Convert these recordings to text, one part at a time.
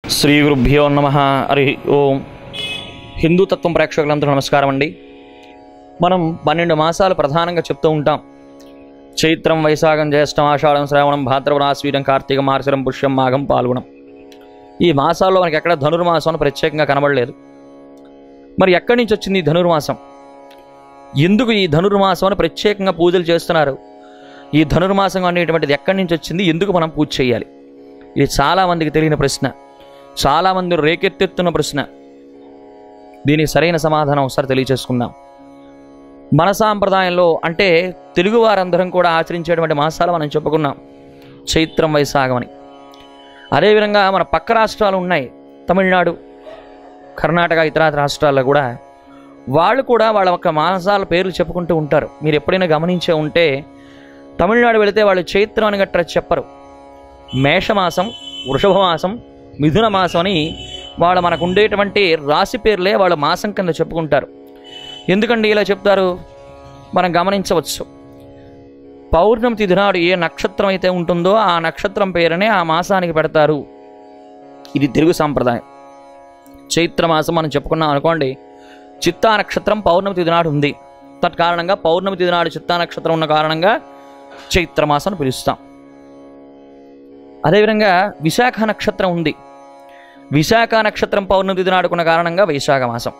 శ్రీ గురుభ్యో నమ హరి ఓం హిందూ తత్వం ప్రేక్షకులందరూ నమస్కారం అండి మనం పన్నెండు మాసాలు ప్రధానంగా చెప్తూ ఉంటాం చైత్రం వైశాఖం జ్యేష్టం ఆషాఢం శ్రావణం భాద్రవణ ఆశ్వీరం కార్తీక మార్గశిరం పుష్యం మాఘం పాల్గొనం ఈ మాసాల్లో మనకి ఎక్కడ ధనుర్మాసం అని ప్రత్యేకంగా కనబడలేదు మరి ఎక్కడి నుంచి వచ్చింది ఈ ధనుర్మాసం ఎందుకు ఈ ధనుర్మాసం అని ప్రత్యేకంగా పూజలు చేస్తున్నారు ఈ ధనుర్మాసం అనేటువంటిది ఎక్కడి నుంచి వచ్చింది ఎందుకు మనం పూజ చేయాలి ఇది చాలామందికి తెలియని ప్రశ్న చాలామంది రేకెత్తెత్తున్న ప్రశ్న దీనికి సరైన సమాధానం ఒకసారి తెలియచేసుకుందాం మన సాంప్రదాయంలో అంటే తెలుగు వారందరం కూడా ఆచరించేటువంటి మాసాలు మనం చెప్పుకున్నాం చైత్రం వైశాఖం అని అదేవిధంగా మన పక్క రాష్ట్రాలు ఉన్నాయి తమిళనాడు కర్ణాటక ఇతర రాష్ట్రాల్లో కూడా వాళ్ళు కూడా వాళ్ళ యొక్క మాసాల పేర్లు చెప్పుకుంటూ ఉంటారు మీరు ఎప్పుడైనా గమనించే ఉంటే తమిళనాడు వెళితే వాళ్ళు చైత్రం అని గట్రా చెప్పరు మేషమాసం వృషభ మాసం మిథున మాసం అని వాళ్ళు మనకు ఉండేటువంటి రాశి పేర్లే వాళ్ళ మాసం కింద చెప్పుకుంటారు ఎందుకండి ఇలా చెప్తారు మనం గమనించవచ్చు పౌర్ణమి తిథి నాడు ఏ నక్షత్రం అయితే ఉంటుందో ఆ నక్షత్రం పేరునే ఆ మాసానికి పెడతారు ఇది తెలుగు సాంప్రదాయం చైత్ర మాసం మనం చెప్పుకున్నాం అనుకోండి చిత్తా నక్షత్రం పౌర్ణమి తిథి నాడు ఉంది తత్కారణంగా పౌర్ణమి తిథి నాడు చిత్తా నక్షత్రం ఉన్న కారణంగా చైత్రమాసం అని పిలుస్తాం అదేవిధంగా విశాఖ నక్షత్రం ఉంది విశాఖ నక్షత్రం పౌర్ణమి తిథి నాడుకున్న కారణంగా వైశాఖ మాసం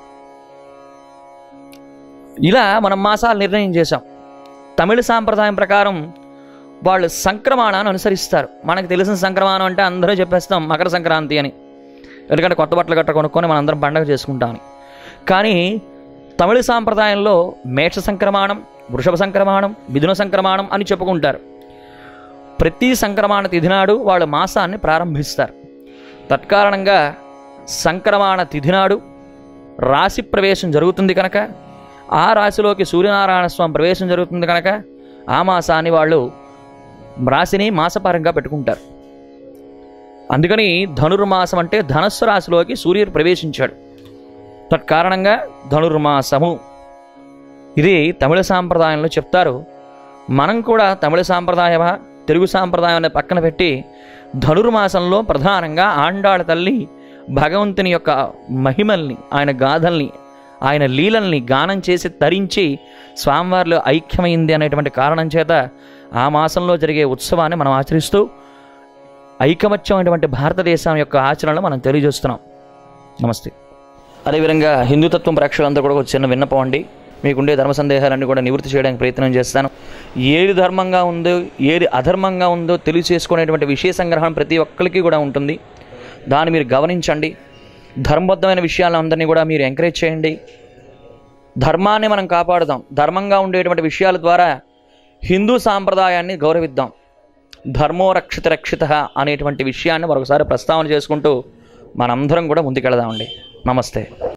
ఇలా మనం మాసాలు నిర్ణయం చేశాం తమిళ సాంప్రదాయం ప్రకారం వాళ్ళు సంక్రమణాన్ని అనుసరిస్తారు మనకు తెలిసిన సంక్రమణం అంటే అందరూ చెప్పేస్తాం మకర సంక్రాంతి అని ఎందుకంటే కొత్త బట్టలు గట్ట కొనుక్కొని మనం అందరం పండగ చేసుకుంటామని కానీ తమిళ సాంప్రదాయంలో మేష సంక్రమణం వృషభ సంక్రమణం మిథున సంక్రమణం అని చెప్పుకుంటారు ప్రతి సంక్రమణ తిథి నాడు వాళ్ళు మాసాన్ని ప్రారంభిస్తారు తత్కారణంగా సంక్రమణ తిథి నాడు రాశి ప్రవేశం జరుగుతుంది కనుక ఆ రాశిలోకి సూర్యనారాయణ స్వామి ప్రవేశం జరుగుతుంది కనుక ఆ మాసాన్ని వాళ్ళు రాశిని మాసపరంగా పెట్టుకుంటారు అందుకని ధనుర్మాసం అంటే ధనస్సు రాశిలోకి సూర్యుడు ప్రవేశించాడు తత్కారణంగా ధనుర్మాసము ఇది తమిళ సాంప్రదాయంలో చెప్తారు మనం కూడా తమిళ సాంప్రదాయమా తెలుగు సాంప్రదాయాన్ని పక్కన పెట్టి ధనుర్మాసంలో ప్రధానంగా ఆండాళ తల్లి భగవంతుని యొక్క మహిమల్ని ఆయన గాథల్ని ఆయన లీలల్ని గానం చేసి తరించి స్వామివారిలో ఐక్యమైంది అనేటువంటి కారణం చేత ఆ మాసంలో జరిగే ఉత్సవాన్ని మనం ఆచరిస్తూ ఐకమత్యమైనటువంటి భారతదేశం యొక్క ఆచరణలు మనం తెలియజేస్తున్నాం నమస్తే అదేవిధంగా హిందూతత్వం ప్రేక్షకులందరూ కూడా ఒక చిన్న విన్నపం అండి మీకుండే ధర్మ సందేహాలన్నీ కూడా నివృత్తి చేయడానికి ప్రయత్నం చేస్తాను ఏది ధర్మంగా ఉందో ఏది అధర్మంగా ఉందో తెలియచేసుకునేటువంటి విషయ సంగ్రహం ప్రతి ఒక్కరికి కూడా ఉంటుంది దాన్ని మీరు గమనించండి ధర్మబద్ధమైన విషయాలందరినీ కూడా మీరు ఎంకరేజ్ చేయండి ధర్మాన్ని మనం కాపాడుదాం ధర్మంగా ఉండేటువంటి విషయాల ద్వారా హిందూ సాంప్రదాయాన్ని గౌరవిద్దాం ధర్మో రక్షిత రక్షిత అనేటువంటి విషయాన్ని మరొకసారి ప్రస్తావన చేసుకుంటూ మనందరం కూడా ముందుకెళదామండి నమస్తే